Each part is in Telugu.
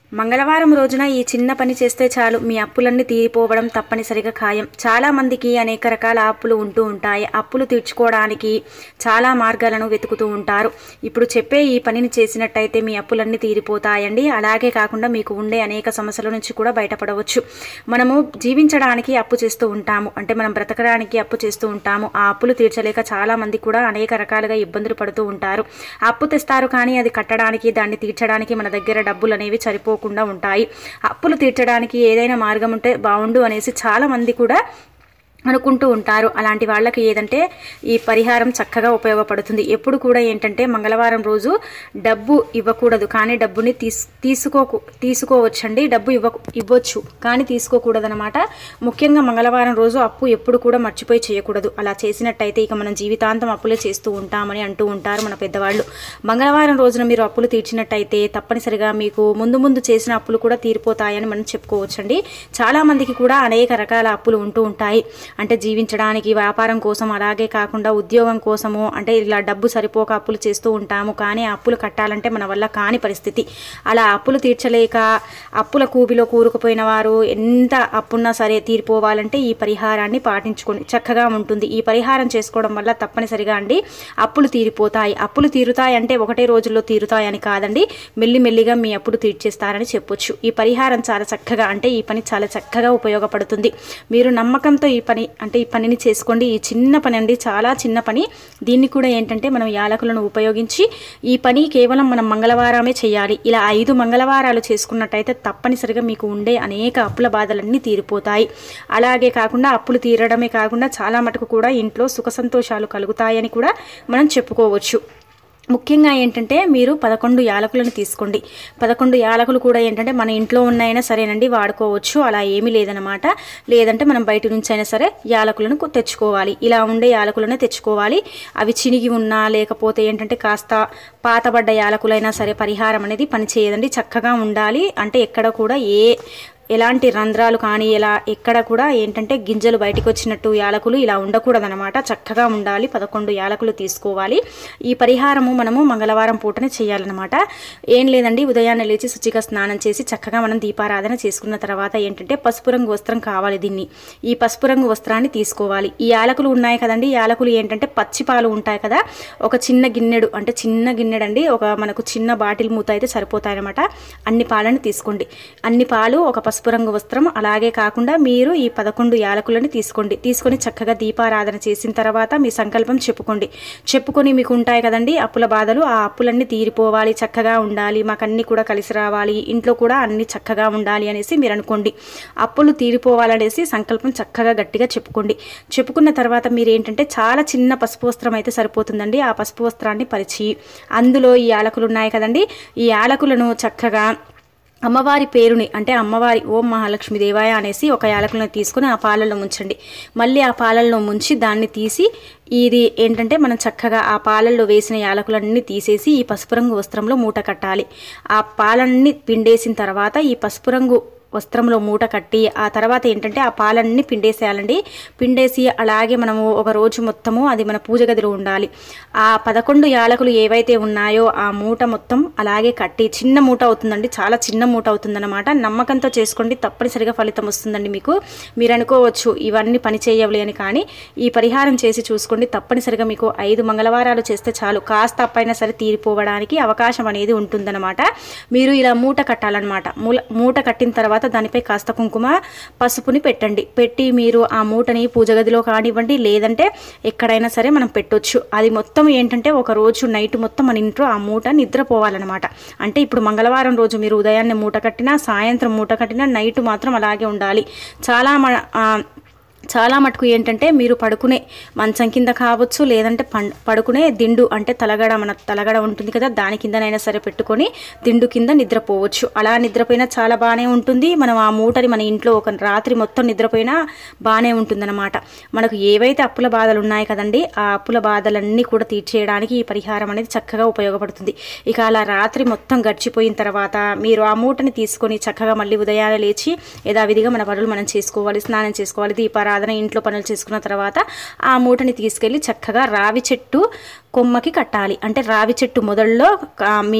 మంగళవారం రోజున ఈ చిన్న పని చేస్తే చాలు మీ అప్పులన్నీ తీరిపోవడం తప్పనిసరిగా ఖాయం చాలా మందికి అనేక రకాల అప్పులు ఉంటూ ఉంటాయి అప్పులు తీర్చుకోవడానికి చాలా మార్గాలను వెతుకుతూ ఉంటారు ఇప్పుడు చెప్పే ఈ పనిని చేసినట్టయితే మీ అప్పులన్నీ తీరిపోతాయండి అలాగే కాకుండా మీకు ఉండే అనేక సమస్యల నుంచి కూడా బయటపడవచ్చు మనము జీవించడానికి అప్పు చేస్తూ ఉంటాము అంటే మనం బ్రతకడానికి అప్పు చేస్తూ ఉంటాము ఆ అప్పులు తీర్చలేక చాలా మంది కూడా అనేక రకాలుగా ఇబ్బందులు పడుతూ ఉంటారు అప్పు తెస్తారు కానీ అది కట్టడానికి దాన్ని తీర్చడానికి మన దగ్గర డబ్బులు అనేవి సరిపోకుండా ఉంటాయి అప్పులు తీర్చడానికి ఏదైనా మార్గం ఉంటే బాగుండు అనేసి చాలా మంది కూడా అనుకుంటూ ఉంటారు అలాంటి వాళ్ళకి ఏదంటే ఈ పరిహారం చక్కగా ఉపయోగపడుతుంది ఎప్పుడు కూడా ఏంటంటే మంగళవారం రోజు డబ్బు ఇవ్వకూడదు కానీ డబ్బుని తీస్ తీసుకోకు తీసుకోవచ్చండి డబ్బు ఇవ్వ ఇవ్వచ్చు కానీ తీసుకోకూడదనమాట ముఖ్యంగా మంగళవారం రోజు అప్పు ఎప్పుడు కూడా మర్చిపోయి చేయకూడదు అలా చేసినట్టయితే ఇక మనం జీవితాంతం అప్పులే చేస్తూ ఉంటామని అంటూ ఉంటారు మన పెద్దవాళ్ళు మంగళవారం రోజున మీరు అప్పులు తీర్చినట్టయితే తప్పనిసరిగా మీకు ముందు ముందు చేసిన అప్పులు కూడా తీరిపోతాయని మనం చెప్పుకోవచ్చండి చాలా మందికి కూడా అనేక రకాల అప్పులు ఉంటూ ఉంటాయి అంటే జీవించడానికి వ్యాపారం కోసం అలాగే కాకుండా ఉద్యోగం కోసము అంటే ఇలా డబ్బు సరిపోక అప్పులు చేస్తూ ఉంటాము కానీ ఆ అప్పులు కట్టాలంటే మన వల్ల కాని పరిస్థితి అలా అప్పులు తీర్చలేక అప్పుల కూబిలో కూరుకుపోయిన వారు ఎంత అప్పున్నా సరే తీరిపోవాలంటే ఈ పరిహారాన్ని పాటించుకొని చక్కగా ఉంటుంది ఈ పరిహారం చేసుకోవడం వల్ల తప్పనిసరిగా అండి అప్పులు తీరిపోతాయి అప్పులు తీరుతాయి అంటే ఒకటే రోజుల్లో తీరుతాయని కాదండి మెల్లిమెల్లిగా మీ అప్పులు తీర్చేస్తారని చెప్పొచ్చు ఈ పరిహారం చాలా చక్కగా అంటే ఈ పని చాలా చక్కగా ఉపయోగపడుతుంది మీరు నమ్మకంతో ఈ పని అంటే ఈ పనిని చేసుకోండి ఈ చిన్న పని అండి చాలా చిన్న పని దీన్ని కూడా ఏంటంటే మనం యాలకులను ఉపయోగించి ఈ పని కేవలం మనం మంగళవారమే చేయాలి ఇలా ఐదు మంగళవారాలు చేసుకున్నట్టయితే తప్పనిసరిగా మీకు ఉండే అనేక అప్పుల బాధలన్నీ తీరిపోతాయి అలాగే కాకుండా అప్పులు తీరడమే కాకుండా చాలా మటుకు కూడా ఇంట్లో సుఖ సంతోషాలు కలుగుతాయని కూడా మనం చెప్పుకోవచ్చు ముఖ్యంగా ఏంటంటే మీరు పదకొండు యాలకులను తీసుకోండి పదకొండు యాలకులు కూడా ఏంటంటే మన ఇంట్లో ఉన్నాయైనా సరేనండి వాడుకోవచ్చు అలా ఏమీ లేదనమాట లేదంటే మనం బయట నుంచి అయినా సరే యాలకులను కొ- తెచ్చుకోవాలి ఇలా ఉండే యాలకులనే తెచ్చుకోవాలి అవి చినిగి ఉన్నా లేకపోతే ఏంటంటే కాస్త పాతబడ్డ యాలకులైనా సరే పరిహారం అనేది పనిచేయదండి చక్కగా ఉండాలి అంటే ఎక్కడ కూడా ఏ ఎలాంటి రంధ్రాలు కానీ ఇలా ఎక్కడ కూడా ఏంటంటే గింజలు బయటకు వచ్చినట్టు యాలకులు ఇలా ఉండకూడదనమాట చక్కగా ఉండాలి పదకొండు యాలకులు తీసుకోవాలి ఈ పరిహారము మనము మంగళవారం పూటనే చేయాలన్నమాట ఏం లేదండి ఉదయాన్నే లేచి శుచిగా స్నానం చేసి చక్కగా మనం దీపారాధన చేసుకున్న తర్వాత ఏంటంటే పసుపు రంగు వస్త్రం కావాలి దీన్ని ఈ పసుపు రంగు వస్త్రాన్ని తీసుకోవాలి ఈ యాలకులు ఉన్నాయి కదండి యాలకులు ఏంటంటే పచ్చి పాలు ఉంటాయి కదా ఒక చిన్న గిన్నెడు అంటే చిన్న గిన్నెడండి ఒక మనకు చిన్న బాటిల్ మూత అయితే సరిపోతాయన్నమాట అన్ని పాలను తీసుకోండి అన్ని పాలు ఒక పసుపు రంగు వస్త్రం అలాగే కాకుండా మీరు ఈ పదకొండు యాలకులని తీసుకోండి తీసుకొని చక్కగా దీపారాధన చేసిన తర్వాత మీ సంకల్పం చెప్పుకోండి చెప్పుకొని మీకు ఉంటాయి కదండి అప్పుల బాధలు ఆ అప్పులన్నీ తీరిపోవాలి చక్కగా ఉండాలి మాకు అన్ని కూడా కలిసి రావాలి ఇంట్లో కూడా అన్ని చక్కగా ఉండాలి అనేసి మీరు అనుకోండి అప్పులు తీరిపోవాలనేసి సంకల్పం చక్కగా గట్టిగా చెప్పుకోండి చెప్పుకున్న తర్వాత మీరు ఏంటంటే చాలా చిన్న పసుపు వస్త్రం అయితే సరిపోతుందండి ఆ పసుపు వస్త్రాన్ని పరిచి అందులో ఈ యాలకులు ఉన్నాయి కదండి ఈ యాలకులను చక్కగా అమ్మవారి పేరుని అంటే అమ్మవారి ఓం మహాలక్ష్మి దేవాయ అనేసి ఒక యాలకులను తీసుకొని ఆ పాలల్లో ముంచండి మళ్ళీ ఆ పాలల్లో ముంచి దాన్ని తీసి ఇది ఏంటంటే మనం చక్కగా ఆ పాలల్లో వేసిన యాలకులన్నీ తీసేసి ఈ పసుపు రంగు వస్త్రంలో మూట కట్టాలి ఆ పాలన్నీ పిండేసిన తర్వాత ఈ పసుపు రంగు వస్త్రంలో మూట కట్టి ఆ తర్వాత ఏంటంటే ఆ పాలన్నీ పిండేసేయాలండి పిండేసి అలాగే మనము ఒక రోజు మొత్తము అది మన పూజ గదిలో ఉండాలి ఆ పదకొండు యాలకులు ఏవైతే ఉన్నాయో ఆ మూట మొత్తం అలాగే కట్టి చిన్న మూట అవుతుందండి చాలా చిన్న మూట అవుతుందన్నమాట నమ్మకంతో చేసుకోండి తప్పనిసరిగా ఫలితం వస్తుందండి మీకు మీరు అనుకోవచ్చు ఇవన్నీ పని చేయవులే అని కానీ ఈ పరిహారం చేసి చూసుకోండి తప్పనిసరిగా మీకు ఐదు మంగళవారాలు చేస్తే చాలు కాస్త అప్పైనా సరే తీరిపోవడానికి అవకాశం అనేది ఉంటుందన్నమాట మీరు ఇలా మూట కట్టాలన్నమాట మూల మూట కట్టిన తర్వాత దానిపై కాస్త కుంకుమ పసుపుని పెట్టండి పెట్టి మీరు ఆ మూటని పూజ గదిలో కానివ్వండి లేదంటే ఎక్కడైనా సరే మనం పెట్టొచ్చు అది మొత్తం ఏంటంటే ఒక రోజు నైట్ మొత్తం మన ఇంట్లో ఆ మూట నిద్రపోవాలన్నమాట అంటే ఇప్పుడు మంగళవారం రోజు మీరు ఉదయాన్నే మూట కట్టినా సాయంత్రం మూట కట్టినా నైట్ మాత్రం అలాగే ఉండాలి చాలా మన ఆ, చాలా మటుకు ఏంటంటే మీరు పడుకునే మంచం కింద కావచ్చు లేదంటే పం పడుకునే దిండు అంటే తలగడ మన తలగడ ఉంటుంది కదా దాని కిందనైనా సరే పెట్టుకొని దిండు కింద నిద్రపోవచ్చు అలా నిద్రపోయినా చాలా బాగానే ఉంటుంది మనం ఆ మూటని మన ఇంట్లో ఒక రాత్రి మొత్తం నిద్రపోయినా బాగానే ఉంటుందన్నమాట మనకు ఏవైతే అప్పుల బాధలు ఉన్నాయి కదండి ఆ అప్పుల బాధలన్నీ కూడా తీర్చేయడానికి ఈ పరిహారం అనేది చక్కగా ఉపయోగపడుతుంది ఇక అలా రాత్రి మొత్తం గడిచిపోయిన తర్వాత మీరు ఆ మూటని తీసుకొని చక్కగా మళ్ళీ ఉదయాన్నే లేచి యథావిధిగా మన పనులు మనం చేసుకోవాలి స్నానం చేసుకోవాలి దీపారాధన ఇంట్లో పనులు చేసుకున్న తర్వాత ఆ మూటని తీసుకెళ్ళి చక్కగా రావి చెట్టు కొమ్మకి కట్టాలి అంటే రావి చెట్టు మొదల్లో ఆ, మీరు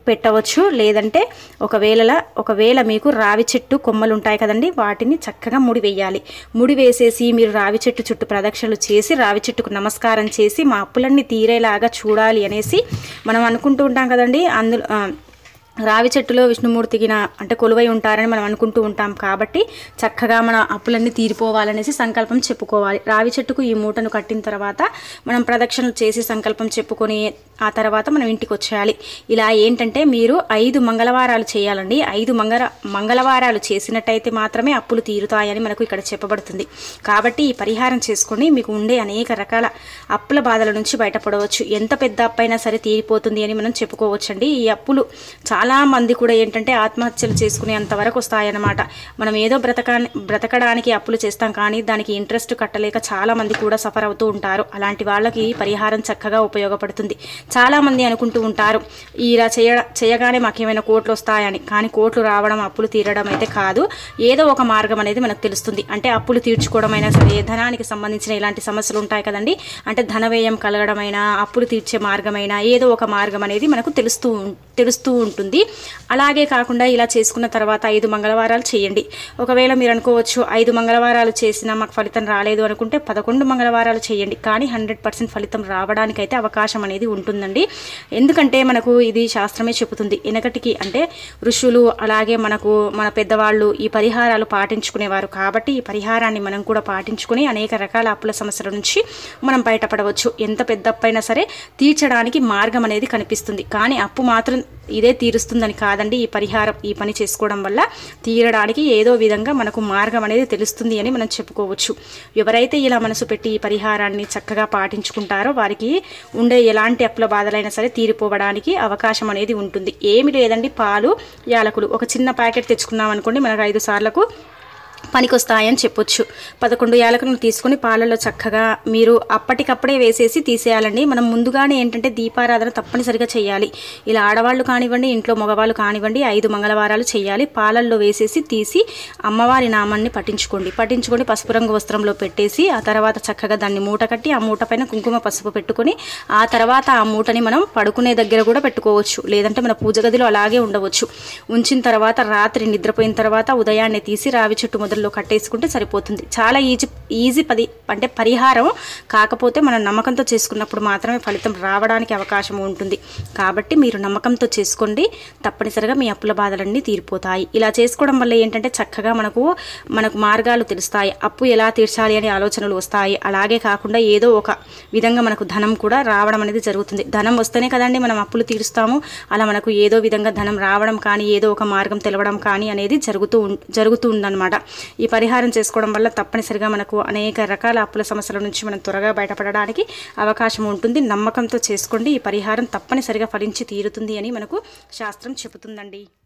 పెట్టవచ్చు లేదంటే ఒకవేళ ఒకవేళ మీకు రావి చెట్టు కొమ్మలు ఉంటాయి కదండి వాటిని చక్కగా ముడి వేయాలి ముడి వేసేసి మీరు రావి చెట్టు చుట్టూ ప్రదక్షిణలు చేసి రావి చెట్టుకు నమస్కారం చేసి మా అప్పులన్నీ తీరేలాగా చూడాలి అనేసి మనం అనుకుంటూ ఉంటాం కదండి అందులో ఆ, రావి చెట్టులో విష్ణుమూర్తికి నా అంటే కొలువై ఉంటారని మనం అనుకుంటూ ఉంటాం కాబట్టి చక్కగా మన అప్పులన్నీ తీరిపోవాలనేసి సంకల్పం చెప్పుకోవాలి రావి చెట్టుకు ఈ మూటను కట్టిన తర్వాత మనం ప్రదక్షిణలు చేసి సంకల్పం చెప్పుకొని ఆ తర్వాత మనం ఇంటికి వచ్చేయాలి ఇలా ఏంటంటే మీరు ఐదు మంగళవారాలు చేయాలండి ఐదు మంగళ మంగళవారాలు చేసినట్టయితే మాత్రమే అప్పులు తీరుతాయని మనకు ఇక్కడ చెప్పబడుతుంది కాబట్టి ఈ పరిహారం చేసుకొని మీకు ఉండే అనేక రకాల అప్పుల బాధల నుంచి బయటపడవచ్చు ఎంత పెద్ద అప్పు అయినా సరే తీరిపోతుంది అని మనం చెప్పుకోవచ్చండి ఈ అప్పులు చాలా మంది కూడా ఏంటంటే ఆత్మహత్యలు చేసుకునే అంతవరకు వస్తాయన్నమాట మనం ఏదో బ్రతకా బ్రతకడానికి అప్పులు చేస్తాం కానీ దానికి ఇంట్రెస్ట్ కట్టలేక చాలా మంది కూడా సఫర్ అవుతూ ఉంటారు అలాంటి వాళ్ళకి ఈ పరిహారం చక్కగా ఉపయోగపడుతుంది చాలా మంది అనుకుంటూ ఉంటారు ఇలా చేయ చేయగానే మాకేమైనా కోట్లు వస్తాయని కానీ కోట్లు రావడం అప్పులు తీరడం అయితే కాదు ఏదో ఒక మార్గం అనేది మనకు తెలుస్తుంది అంటే అప్పులు తీర్చుకోవడం అయినా సరే ధనానికి సంబంధించిన ఇలాంటి సమస్యలు ఉంటాయి కదండి అంటే ధన వ్యయం కలగడమైనా అప్పులు తీర్చే మార్గమైనా ఏదో ఒక మార్గం అనేది మనకు తెలుస్తూ ఉం- తెలుస్తూ ఉంటుంది అలాగే కాకుండా ఇలా చేసుకున్న తర్వాత ఐదు మంగళవారాలు చేయండి ఒకవేళ మీరు అనుకోవచ్చు ఐదు మంగళవారాలు చేసినా మాకు ఫలితం రాలేదు అనుకుంటే పదకొండు మంగళవారాలు చేయండి కానీ హండ్రెడ్ పర్సెంట్ ఫలితం రావడానికైతే అవకాశం అనేది ఉంటుందండి ఎందుకంటే మనకు ఇది శాస్త్రమే చెబుతుంది వెనకటికి అంటే ఋషులు అలాగే మనకు మన పెద్దవాళ్ళు ఈ పరిహారాలు పాటించుకునేవారు కాబట్టి ఈ పరిహారాన్ని మనం కూడా పాటించుకుని అనేక రకాల అప్పుల సమస్యల నుంచి మనం బయటపడవచ్చు ఎంత పెద్ద అప్పు అయినా సరే తీర్చడానికి మార్గం అనేది కనిపిస్తుంది కానీ అప్పు మాత్రం ఇదే తీరుస్తుందని కాదండి ఈ పరిహారం ఈ పని చేసుకోవడం వల్ల తీరడానికి ఏదో విధంగా మనకు మార్గం అనేది తెలుస్తుంది అని మనం చెప్పుకోవచ్చు ఎవరైతే ఇలా మనసు పెట్టి ఈ పరిహారాన్ని చక్కగా పాటించుకుంటారో వారికి ఉండే ఎలాంటి అప్పుల బాధలైనా సరే తీరిపోవడానికి అవకాశం అనేది ఉంటుంది ఏమి లేదండి పాలు యాలకులు ఒక చిన్న ప్యాకెట్ తెచ్చుకున్నాం అనుకోండి మనకు ఐదు సార్లకు పనికొస్తాయని చెప్పొచ్చు పదకొండు యాలకులను తీసుకొని పాలలో చక్కగా మీరు అప్పటికప్పుడే వేసేసి తీసేయాలండి మనం ముందుగానే ఏంటంటే దీపారాధన తప్పనిసరిగా చేయాలి ఇలా ఆడవాళ్ళు కానివ్వండి ఇంట్లో మగవాళ్ళు కానివ్వండి ఐదు మంగళవారాలు చేయాలి పాలల్లో వేసేసి తీసి అమ్మవారి నామాన్ని పట్టించుకోండి పట్టించుకొని పసుపు రంగు వస్త్రంలో పెట్టేసి ఆ తర్వాత చక్కగా దాన్ని మూట కట్టి ఆ మూట పైన కుంకుమ పసుపు పెట్టుకొని ఆ తర్వాత ఆ మూటని మనం పడుకునే దగ్గర కూడా పెట్టుకోవచ్చు లేదంటే మన పూజ గదిలో అలాగే ఉండవచ్చు ఉంచిన తర్వాత రాత్రి నిద్రపోయిన తర్వాత ఉదయాన్నే తీసి రావి చెట్టు మొదల్లో కట్టేసుకుంటే సరిపోతుంది చాలా ఈజీ ఈజీ పది అంటే పరిహారం కాకపోతే మనం నమ్మకంతో చేసుకున్నప్పుడు మాత్రమే ఫలితం రావడానికి అవకాశం ఉంటుంది కాబట్టి మీరు నమ్మకంతో చేసుకోండి తప్పనిసరిగా మీ అప్పుల బాధలన్నీ తీరిపోతాయి ఇలా చేసుకోవడం వల్ల ఏంటంటే చక్కగా మనకు మనకు మార్గాలు తెలుస్తాయి అప్పు ఎలా తీర్చాలి అనే ఆలోచనలు వస్తాయి అలాగే కాకుండా ఏదో ఒక విధంగా మనకు ధనం కూడా రావడం అనేది జరుగుతుంది ధనం వస్తేనే కదండి మనం అప్పులు తీరుస్తాము అలా మనకు ఏదో విధంగా ధనం రావడం కానీ ఏదో ఒక మార్గం తెలవడం కానీ అనేది జరుగుతూ ఉం- జరుగుతూ ఉందన్నమాట ఈ పరిహారం చేసుకోవడం వల్ల తప్పనిసరిగా మనకు అనేక రకాల అప్పుల సమస్యల నుంచి మనం త్వరగా బయటపడడానికి అవకాశం ఉంటుంది నమ్మకంతో చేసుకోండి ఈ పరిహారం తప్పనిసరిగా ఫలించి తీరుతుంది అని మనకు శాస్త్రం చెబుతుందండి